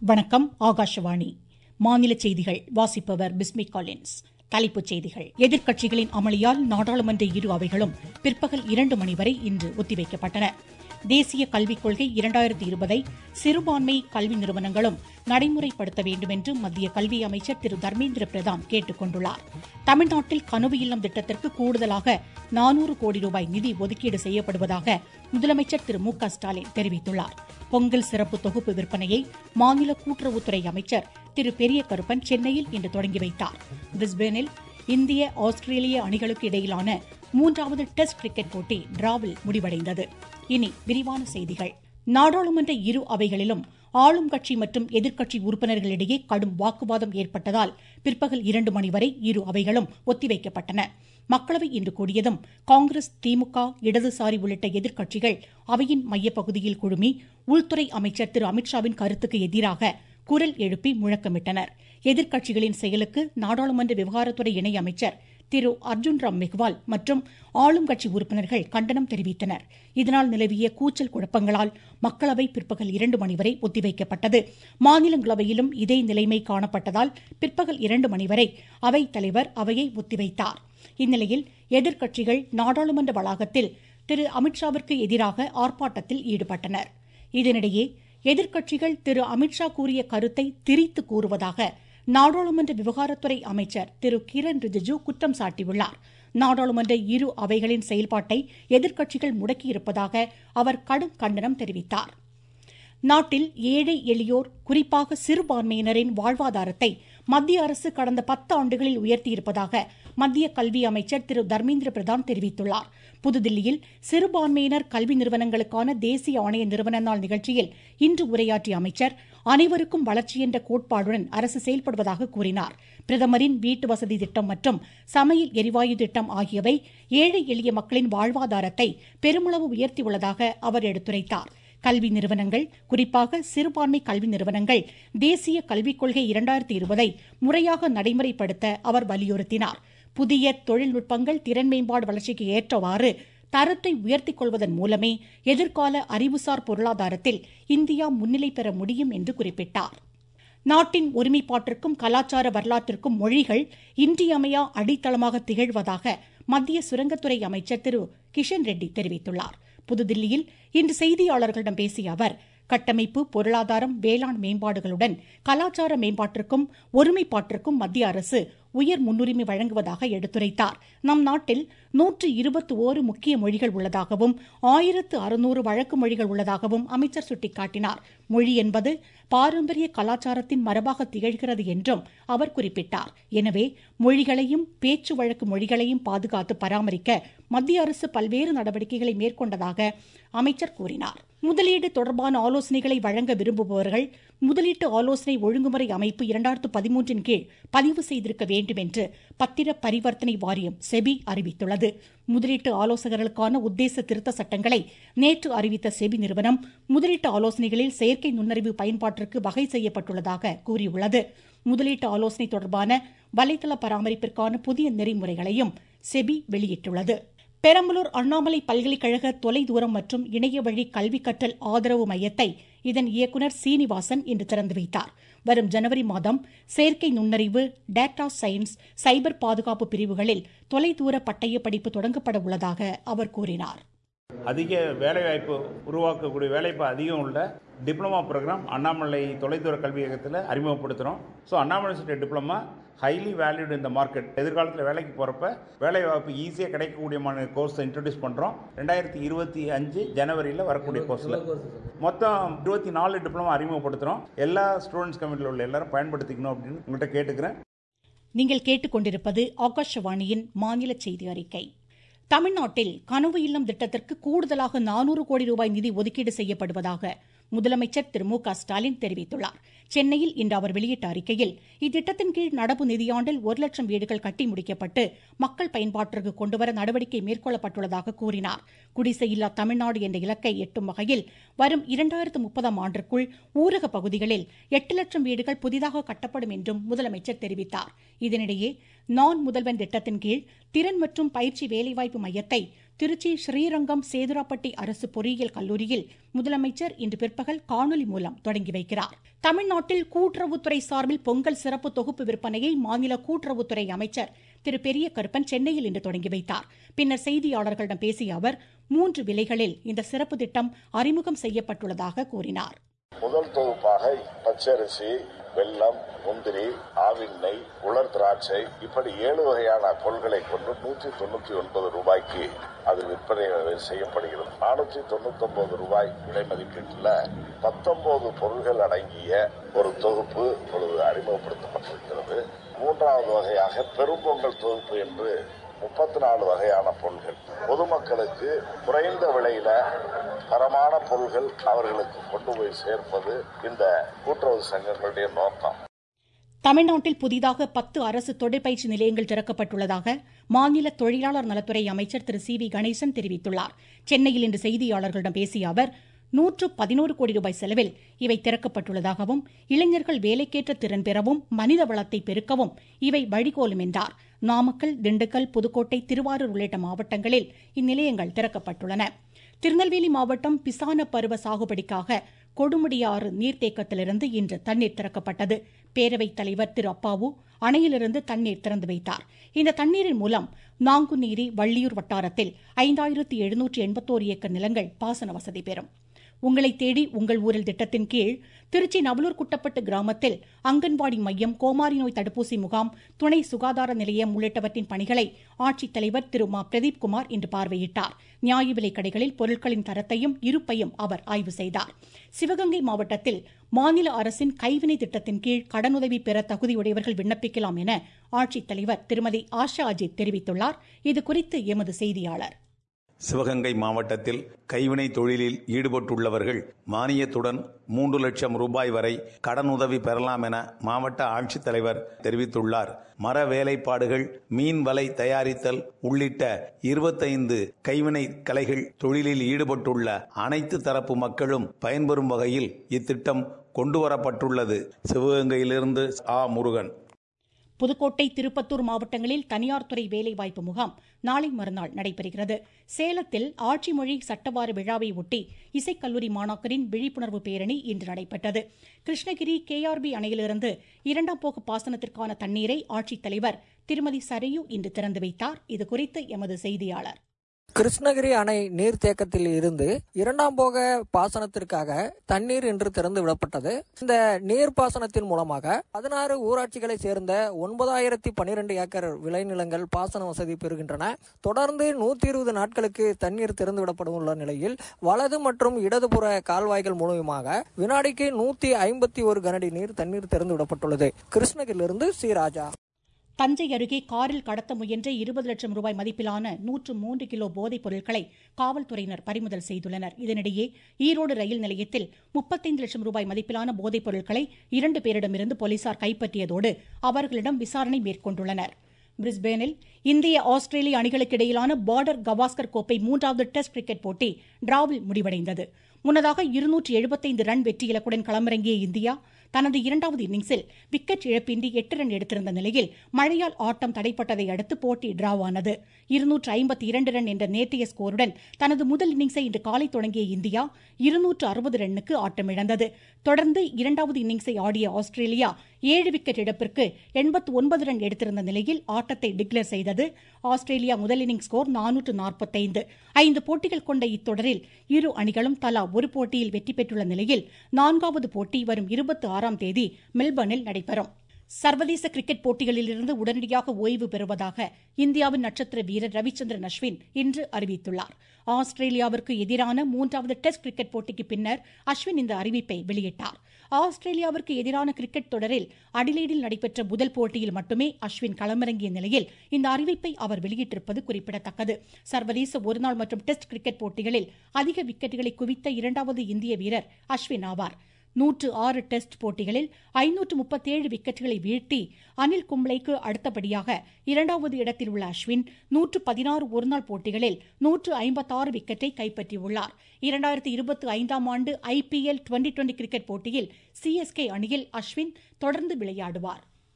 வணக்கம் ஆகாஷவாணி மாநில செய்திகள் வாசிப்பவர் பிஸ்மி காலின்ஸ் தலைப்புச் செய்திகள் எதிர்க்கட்சிகளின் அமளியால் நாடாளுமன்ற இரு அவைகளும் பிற்பகல் இரண்டு மணி வரை இன்று ஒத்திவைக்கப்பட்டன தேசிய கல்விக் கொள்கை இரண்டாயிரத்தி இருபதை சிறுபான்மை கல்வி நிறுவனங்களும் நடைமுறைப்படுத்த வேண்டும் என்று மத்திய கல்வி அமைச்சர் திரு தர்மேந்திர பிரதான் கேட்டுக் கொண்டுள்ளார் தமிழ்நாட்டில் கனவு இல்லம் திட்டத்திற்கு கூடுதலாக நானூறு கோடி ரூபாய் நிதி ஒதுக்கீடு செய்யப்படுவதாக முதலமைச்சர் திரு மு க ஸ்டாலின் தெரிவித்துள்ளார் பொங்கல் சிறப்பு தொகுப்பு விற்பனையை மாநில கூட்டுறவுத்துறை அமைச்சர் திரு பெரிய கருப்பன் சென்னையில் இன்று தொடங்கி வைத்தார் பிரிஸ்பேனில் இந்திய ஆஸ்திரேலிய அணிகளுக்கு இடையிலான மூன்றாவது டெஸ்ட் கிரிக்கெட் போட்டி டிராவில் முடிவடைந்தது இனி விரிவான செய்திகள் நாடாளுமன்ற இரு அவைகளிலும் ஆளும் கட்சி மற்றும் எதிர்க்கட்சி உறுப்பினர்களிடையே கடும் வாக்குவாதம் ஏற்பட்டதால் பிற்பகல் இரண்டு மணி வரை இரு அவைகளும் ஒத்திவைக்கப்பட்டன மக்களவை இன்று கூடியதும் காங்கிரஸ் திமுக இடதுசாரி உள்ளிட்ட எதிர்க்கட்சிகள் அவையின் மையப்பகுதியில் குழுமி உள்துறை அமைச்சர் திரு அமித்ஷாவின் கருத்துக்கு எதிராக குரல் எழுப்பி முழக்கமிட்டனர் எதிர்க்கட்சிகளின் செயலுக்கு நாடாளுமன்ற விவகாரத்துறை இணை அமைச்சர் திரு அர்ஜுன் ராம் மெக்வால் மற்றும் ஆளும் கட்சி உறுப்பினர்கள் கண்டனம் தெரிவித்தனர் இதனால் நிலவிய கூச்சல் குழப்பங்களால் மக்களவை பிற்பகல் இரண்டு மணி வரை ஒத்திவைக்கப்பட்டது மாநிலங்களவையிலும் இதே நிலைமை காணப்பட்டதால் பிற்பகல் இரண்டு மணி வரை அவைத் தலைவர் அவையை ஒத்திவைத்தார் இந்நிலையில் எதிர்க்கட்சிகள் நாடாளுமன்ற வளாகத்தில் திரு அமித்ஷாவிற்கு எதிராக ஆர்ப்பாட்டத்தில் ஈடுபட்டனர் இதனிடையே எதிர்க்கட்சிகள் திரு அமித்ஷா கூறிய கருத்தை திரித்து கூறுவதாக நாடாளுமன்ற விவகாரத்துறை அமைச்சர் திரு கிரண் ரிஜிஜு குற்றம் சாட்டியுள்ளார் நாடாளுமன்ற இரு அவைகளின் செயல்பாட்டை எதிர்க்கட்சிகள் முடக்கியிருப்பதாக அவர் கடும் கண்டனம் தெரிவித்தார் நாட்டில் ஏழை எளியோர் குறிப்பாக சிறுபான்மையினரின் வாழ்வாதாரத்தை மத்திய அரசு கடந்த பத்து ஆண்டுகளில் உயர்த்தியிருப்பதாக மத்திய கல்வி அமைச்சர் திரு தர்மேந்திர பிரதான் தெரிவித்துள்ளார் புதுதில்லியில் சிறுபான்மையினர் கல்வி நிறுவனங்களுக்கான தேசிய ஆணைய நிறுவன நாள் நிகழ்ச்சியில் இன்று உரையாற்றிய அமைச்சர் அனைவருக்கும் வளர்ச்சி என்ற கோட்பாடுடன் அரசு செயல்படுவதாக கூறினார் பிரதமரின் வீட்டு வசதி திட்டம் மற்றும் சமையல் எரிவாயு திட்டம் ஆகியவை ஏழை எளிய மக்களின் வாழ்வாதாரத்தை பெருமளவு உயர்த்தியுள்ளதாக அவர் எடுத்துரைத்தார் கல்வி நிறுவனங்கள் குறிப்பாக சிறுபான்மை கல்வி நிறுவனங்கள் தேசிய கல்விக் கொள்கை இரண்டாயிரத்தி இருபதை முறையாக நடைமுறைப்படுத்த அவர் வலியுறுத்தினார் புதிய தொழில்நுட்பங்கள் திறன் மேம்பாடு வளர்ச்சிக்கு ஏற்றவாறு தரத்தை உயர்த்திக் கொள்வதன் மூலமே எதிர்கால அறிவுசார் பொருளாதாரத்தில் இந்தியா முன்னிலை பெற முடியும் என்று குறிப்பிட்டார் நாட்டின் ஒருமைப்பாட்டிற்கும் கலாச்சார வரலாற்றிற்கும் மொழிகள் இன்றியமையா அடித்தளமாக திகழ்வதாக மத்திய சுரங்கத்துறை அமைச்சர் திரு கிஷன் ரெட்டி தெரிவித்துள்ளார் புதுதில்லியில் இன்று செய்தியாளர்களிடம் பேசிய அவர் கட்டமைப்பு பொருளாதாரம் வேளாண் மேம்பாடுகளுடன் கலாச்சார மேம்பாட்டிற்கும் ஒருமைப்பாட்டிற்கும் மத்திய அரசு உயர் முன்னுரிமை வழங்குவதாக எடுத்துரைத்தார் நம் நாட்டில் நூற்று இருபத்தி ஓரு முக்கிய மொழிகள் உள்ளதாகவும் ஆயிரத்து அறுநூறு வழக்கு மொழிகள் உள்ளதாகவும் அமைச்சர் சுட்டிக்காட்டினார் மொழி என்பது பாரம்பரிய கலாச்சாரத்தின் மரபாக திகழ்கிறது என்றும் அவர் குறிப்பிட்டார் எனவே மொழிகளையும் பேச்சு வழக்கு மொழிகளையும் பாதுகாத்து பராமரிக்க மத்திய அரசு பல்வேறு நடவடிக்கைகளை மேற்கொண்டதாக அமைச்சர் கூறினார் முதலீடு தொடர்பான ஆலோசனைகளை வழங்க விரும்புபவர்கள் முதலீட்டு ஆலோசனை ஒழுங்குமுறை அமைப்பு இரண்டாயிரத்து பதிமூன்றின் கீழ் பதிவு செய்திருக்க வேண்டும் என்று பத்திர பரிவர்த்தனை வாரியம் செபி அறிவித்துள்ளது முதலீட்டு ஆலோசகர்களுக்கான உத்தேச திருத்த சட்டங்களை நேற்று அறிவித்த செபி நிறுவனம் முதலீட்டு ஆலோசனைகளில் செயற்கை நுண்ணறிவு பயன்பாட்டிற்கு வகை செய்யப்பட்டுள்ளதாக கூறியுள்ளது முதலீட்டு ஆலோசனை தொடர்பான வலைதள பராமரிப்பிற்கான புதிய நெறிமுறைகளையும் செபி வெளியிட்டுள்ளது பெரம்பலூர் அண்ணாமலை பல்கலைக்கழக தொலைதூரம் மற்றும் இணைய வழி கல்வி கற்றல் ஆதரவு மையத்தை இதன் இயக்குநர் சீனிவாசன் இன்று திறந்து வைத்தார் வரும் ஜனவரி மாதம் செயற்கை நுண்ணறிவு டேட்டா சயின்ஸ் சைபர் பாதுகாப்பு பிரிவுகளில் தொலைதூர பட்டய படிப்பு தொடங்கப்பட உள்ளதாக அவர் கூறினார் அதிக வேலைவாய்ப்பு உருவாக்கக்கூடிய வேலைவாய்ப்பு அதிகம் உள்ள டிப்ளமா ப்ரோக்ராம் அண்ணாமலை தொலைதூர கல்வியகத்தில் அறிமுகப்படுத்துகிறோம் so Annamalai university diploma highly valued இந்த மார்க்கெட் எதிர்காலத்தில் வேலைக்கு போகிறப்ப வேலைவாய்ப்பு ஈஸியாக கிடைக்கக்கூடிய கோர்ஸை இன்ட்ரடியூஸ் பண்ணுறோம் ரெண்டாயிரத்தி இருபத்தி அஞ்சு ஜனவரியில் வரக்கூடிய கோர்ஸில் மொத்தம் இருபத்தி நாலு டிப்ளமா அறிமுகப்படுத்துகிறோம் எல்லா ஸ்டூடெண்ட்ஸ் கமிட்டியில் உள்ள எல்லாரும் பயன்படுத்திக்கணும் அப்படின்னு உங்கள்கிட்ட கேட்டுக்கிறேன் நீங்கள் கேட்டுக்கொண்டிருப்பது ஆகாஷவாணியின் மாநில செய்தி அறிக்கை தமிழ்நாட்டில் கனவு இல்லம் திட்டத்திற்கு கூடுதலாக நானூறு கோடி ரூபாய் நிதி ஒதுக்கீடு செய்யப்படுவதாக முதலமைச்சர் திரு மு க ஸ்டாலின் தெரிவித்துள்ளார் சென்னையில் இன்று அவர் வெளியிட்ட அறிக்கையில் இத்திட்டத்தின் கீழ் நடப்பு நிதியாண்டில் ஒரு லட்சம் வீடுகள் கட்டி முடிக்கப்பட்டு மக்கள் பயன்பாட்டிற்கு கொண்டுவர நடவடிக்கை மேற்கொள்ளப்பட்டுள்ளதாக கூறினார் குடிசை இல்லா தமிழ்நாடு என்ற இலக்கை எட்டும் வகையில் வரும் இரண்டாயிரத்து முப்பதாம் ஆண்டிற்குள் ஊரக பகுதிகளில் எட்டு லட்சம் வீடுகள் புதிதாக கட்டப்படும் என்றும் முதலமைச்சர் தெரிவித்தார் இதனிடையே நான் முதல்வன் திட்டத்தின் கீழ் திறன் மற்றும் பயிற்சி வேலைவாய்ப்பு மையத்தை திருச்சி ஸ்ரீரங்கம் சேதுராப்பட்டி அரசு பொறியியல் கல்லூரியில் முதலமைச்சர் இன்று பிற்பகல் காணொலி மூலம் தொடங்கி வைக்கிறார் தமிழ்நாட்டில் கூட்டுறவுத்துறை சார்பில் பொங்கல் சிறப்பு தொகுப்பு விற்பனையை மாநில கூட்டுறவுத்துறை அமைச்சர் திரு பெரிய கருப்பன் சென்னையில் இன்று தொடங்கி வைத்தார் பின்னர் செய்தியாளர்களிடம் பேசிய அவர் மூன்று விலைகளில் இந்த சிறப்பு திட்டம் அறிமுகம் செய்யப்பட்டுள்ளதாக கூறினார் முதல் தொகுப்பாக பச்சரிசி வெல்லம் முந்திரி ஆவின் நெய் உலர் திராட்சை இப்படி ஏழு வகையான பொருள்களை கொண்டு நூற்றி தொண்ணூத்தி ஒன்பது ரூபாய்க்கு அது விற்பனை செய்யப்படுகிறது நானூற்றி தொண்ணூத்தி ஒன்பது ரூபாய் விலை மதிப்பீட்டில் பத்தொன்பது பொருள்கள் அடங்கிய ஒரு தொகுப்பு இப்பொழுது அறிமுகப்படுத்தப்பட்டிருக்கிறது மூன்றாவது வகையாக பெரும்பொங்கல் தொகுப்பு என்று முப்பத்தி நாலு வகையான பொருள்கள் பொதுமக்களுக்கு குறைந்த விலையில தரமான பொருள்கள் அவர்களுக்கு கொண்டு போய் சேர்ப்பது இந்த கூட்டுறவு சங்கங்களுடைய நோக்கம் தமிழ்நாட்டில் புதிதாக பத்து அரசு தொழிற்பயிற்சி நிலையங்கள் திறக்கப்பட்டுள்ளதாக மாநில தொழிலாளர் நலத்துறை அமைச்சர் திரு சி வி கணேசன் தெரிவித்துள்ளார் சென்னையில் இன்று செய்தியாளர்களிடம் பேசிய அவர் நூற்று பதினோரு கோடி ரூபாய் செலவில் இவை திறக்கப்பட்டுள்ளதாகவும் இளைஞர்கள் வேலைக்கேற்ற திறன் பெறவும் மனித வளத்தை பெருக்கவும் இவை வழிகோலும் என்றார் நாமக்கல் திண்டுக்கல் புதுக்கோட்டை திருவாரூர் உள்ளிட்ட மாவட்டங்களில் இந்நிலையங்கள் திறக்கப்பட்டுள்ளன திருநெல்வேலி மாவட்டம் பிசான பருவ சாகுபடிக்காக கொடுமுடியாறு நீர்த்தேக்கத்திலிருந்து இன்று தண்ணீர் திறக்கப்பட்டது பேரவைத் தலைவர் திரு அப்பாவு அணையிலிருந்து தண்ணீர் திறந்து வைத்தார் இந்த தண்ணீரின் மூலம் நாங்குநீரி வள்ளியூர் வட்டாரத்தில் ஐந்தாயிரத்து எழுநூற்று எண்பத்தோரு ஏக்கர் நிலங்கள் பாசன வசதி பெறும் உங்களை தேடி உங்கள் ஊரில் திட்டத்தின் கீழ் திருச்சி நவலூர் குட்டப்பட்டு கிராமத்தில் அங்கன்வாடி மையம் கோமாரி நோய் தடுப்பூசி முகாம் துணை சுகாதார நிலையம் உள்ளிட்டவற்றின் பணிகளை ஆட்சித்தலைவர் திரு மா பிரதீப் குமார் இன்று பார்வையிட்டார் நியாய விலைக் கடைகளில் பொருட்களின் தரத்தையும் இருப்பையும் அவர் ஆய்வு செய்தார் சிவகங்கை மாவட்டத்தில் மாநில அரசின் கைவினை திட்டத்தின் கீழ் கடனுதவி பெற தகுதியுடையவர்கள் விண்ணப்பிக்கலாம் என ஆட்சித்தலைவர் திருமதி ஆஷா அஜித் தெரிவித்துள்ளார் இதுகுறித்து எமது செய்தியாளர் சிவகங்கை மாவட்டத்தில் கைவினை தொழிலில் ஈடுபட்டுள்ளவர்கள் மானியத்துடன் மூன்று லட்சம் ரூபாய் வரை கடனுதவி பெறலாம் என மாவட்ட ஆட்சித்தலைவர் தெரிவித்துள்ளார் மர வேலைப்பாடுகள் மீன் வலை தயாரித்தல் உள்ளிட்ட இருபத்தைந்து கைவினை கலைகள் தொழிலில் ஈடுபட்டுள்ள அனைத்து தரப்பு மக்களும் பயன்பெறும் வகையில் இத்திட்டம் கொண்டுவரப்பட்டுள்ளது சிவகங்கையிலிருந்து ஆ முருகன் புதுக்கோட்டை திருப்பத்தூர் மாவட்டங்களில் தனியார் துறை வேலைவாய்ப்பு முகாம் நாளை மறுநாள் நடைபெறுகிறது சேலத்தில் ஆட்சி மொழி சட்டவார விழாவை ஒட்டி இசைக்கல்லூரி மாணாக்கரின் விழிப்புணர்வு பேரணி இன்று நடைபெற்றது கிருஷ்ணகிரி கேஆர்பி அணையிலிருந்து இரண்டாம் போக பாசனத்திற்கான தண்ணீரை ஆட்சித்தலைவர் திருமதி சரையு இன்று திறந்து வைத்தார் இதுகுறித்து எமது செய்தியாளர் கிருஷ்ணகிரி அணை நீர்த்தேக்கத்தில் இருந்து இரண்டாம் போக பாசனத்திற்காக தண்ணீர் இன்று திறந்து விடப்பட்டது இந்த நீர் பாசனத்தின் மூலமாக பதினாறு ஊராட்சிகளை சேர்ந்த ஒன்பதாயிரத்தி பனிரெண்டு ஏக்கர் விளைநிலங்கள் பாசன வசதி பெறுகின்றன தொடர்ந்து நூத்தி இருபது நாட்களுக்கு தண்ணீர் திறந்து விடப்படும் உள்ள நிலையில் வலது மற்றும் இடதுபுற கால்வாய்கள் மூலமாக வினாடிக்கு நூத்தி ஐம்பத்தி ஒரு கனடி நீர் தண்ணீர் திறந்து விடப்பட்டுள்ளது கிருஷ்ணகிரியிலிருந்து சி ராஜா தஞ்சை அருகே காரில் கடத்த முயன்ற இருபது லட்சம் ரூபாய் மதிப்பிலான நூற்று மூன்று கிலோ போதைப் பொருட்களை காவல்துறையினர் பறிமுதல் செய்துள்ளனர் இதனிடையே ஈரோடு ரயில் நிலையத்தில் முப்பத்தைந்து லட்சம் ரூபாய் மதிப்பிலான போதைப் பொருட்களை இரண்டு பேரிடமிருந்து போலீசார் கைப்பற்றியதோடு அவர்களிடம் விசாரணை மேற்கொண்டுள்ளனர் பிரிஸ்பேனில் இந்திய ஆஸ்திரேலிய அணிகளுக்கு இடையிலான பார்டர் கவாஸ்கர் கோப்பை மூன்றாவது டெஸ்ட் கிரிக்கெட் போட்டி டிராவில் முடிவடைந்தது முன்னதாக இருநூற்று எழுபத்தைந்து ரன் வெற்றி இலக்குடன் களமிறங்கிய இந்தியா தனது இரண்டாவது இன்னிங்ஸில் விக்கெட் இழப்பின்றி எட்டு ரன் எடுத்திருந்த நிலையில் மழையால் ஆட்டம் தடைப்பட்டதை அடுத்து போட்டி டிராவானது இருநூற்று ஐம்பத்தி இரண்டு ரன் என்ற நேற்றைய ஸ்கோருடன் தனது முதல் இன்னிங்ஸை இன்று காலை தொடங்கிய இந்தியா இருநூற்று அறுபது ரன்னுக்கு ஆட்டமிழந்தது தொடர்ந்து இரண்டாவது இன்னிங்ஸை ஆடிய ஆஸ்திரேலியா ஏழு விக்கெட் இழப்பிற்கு எண்பத்து ஒன்பது ரன் எடுத்திருந்த நிலையில் ஆட்டத்தை டிக்ளேர் செய்தது ஆஸ்திரேலியா முதல் இன்னிங்ஸ் ஸ்கோர் நானூற்று நாற்பத்தைந்து ஐந்து போட்டிகள் கொண்ட இத்தொடரில் இரு அணிகளும் தலா ஒரு போட்டியில் வெற்றி பெற்றுள்ள நிலையில் நான்காவது போட்டி வரும் இருபத்தி ஆறாம் தேதி மெல்பர்னில் நடைபெறும் சர்வதேச கிரிக்கெட் போட்டிகளிலிருந்து உடனடியாக ஓய்வு பெறுவதாக இந்தியாவின் நட்சத்திர வீரர் ரவிச்சந்திரன் அஸ்வின் இன்று அறிவித்துள்ளார் ஆஸ்திரேலியாவிற்கு எதிரான மூன்றாவது டெஸ்ட் கிரிக்கெட் போட்டிக்கு பின்னர் அஸ்வின் இந்த அறிவிப்பை வெளியிட்டார் ஆஸ்திரேலியாவிற்கு எதிரான கிரிக்கெட் தொடரில் அடிலைடில் நடைபெற்ற முதல் போட்டியில் மட்டுமே அஸ்வின் களமிறங்கிய நிலையில் இந்த அறிவிப்பை அவர் வெளியிட்டிருப்பது குறிப்பிடத்தக்கது சர்வதேச ஒருநாள் மற்றும் டெஸ்ட் கிரிக்கெட் போட்டிகளில் அதிக விக்கெட்டுகளை குவித்த இரண்டாவது இந்திய வீரர் அஸ்வின் ஆவார் நூற்று ஆறு டெஸ்ட் போட்டிகளில் ஐநூற்று முப்பத்தேழு விக்கெட்டுகளை வீழ்த்தி அனில் கும்ளைக்கு அடுத்தபடியாக இரண்டாவது இடத்தில் உள்ள அஸ்வின் நூற்று பதினாறு ஒருநாள் போட்டிகளில் நூற்று ஐம்பத்தாறு விக்கெட்டை கைப்பற்றியுள்ளார் இரண்டாயிரத்தி இருபத்தி ஐந்தாம் ஆண்டு ஐபிஎல் டுவெண்டி டுவெண்டி கிரிக்கெட் போட்டியில் சிஎஸ்கே அணியில் அஸ்வின் தொடர்ந்து விளையாடுவார்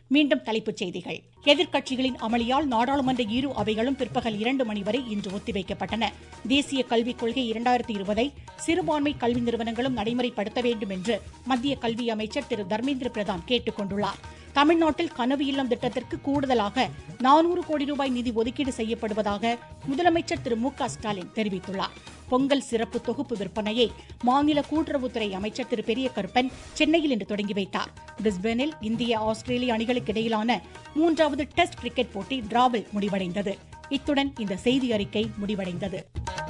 மீண்டும் தலைப்புச் செய்திகள் எதிர்க்கட்சிகளின் அமளியால் நாடாளுமன்ற இரு அவைகளும் பிற்பகல் இரண்டு மணி வரை இன்று ஒத்திவைக்கப்பட்டன தேசிய கல்விக் கொள்கை இரண்டாயிரத்தி இருபதை சிறுபான்மை கல்வி நிறுவனங்களும் நடைமுறைப்படுத்த வேண்டும் என்று மத்திய கல்வி அமைச்சர் திரு தர்மேந்திர பிரதான் கேட்டுக் கொண்டுள்ளார் தமிழ்நாட்டில் கனவு இல்லம் திட்டத்திற்கு கூடுதலாக நானூறு கோடி ரூபாய் நிதி ஒதுக்கீடு செய்யப்படுவதாக முதலமைச்சர் திரு மு க ஸ்டாலின் தெரிவித்துள்ளார் பொங்கல் சிறப்பு தொகுப்பு விற்பனையை மாநில கூட்டுறவுத்துறை அமைச்சர் திரு பெரிய கருப்பன் சென்னையில் இன்று தொடங்கி வைத்தார் பிரிஸ்பேனில் இந்திய ஆஸ்திரேலிய அணிகளுக்கு இடையிலான மூன்றாவது டெஸ்ட் கிரிக்கெட் போட்டி டிராவில் முடிவடைந்தது இத்துடன் இந்த செய்தி அறிக்கை முடிவடைந்தது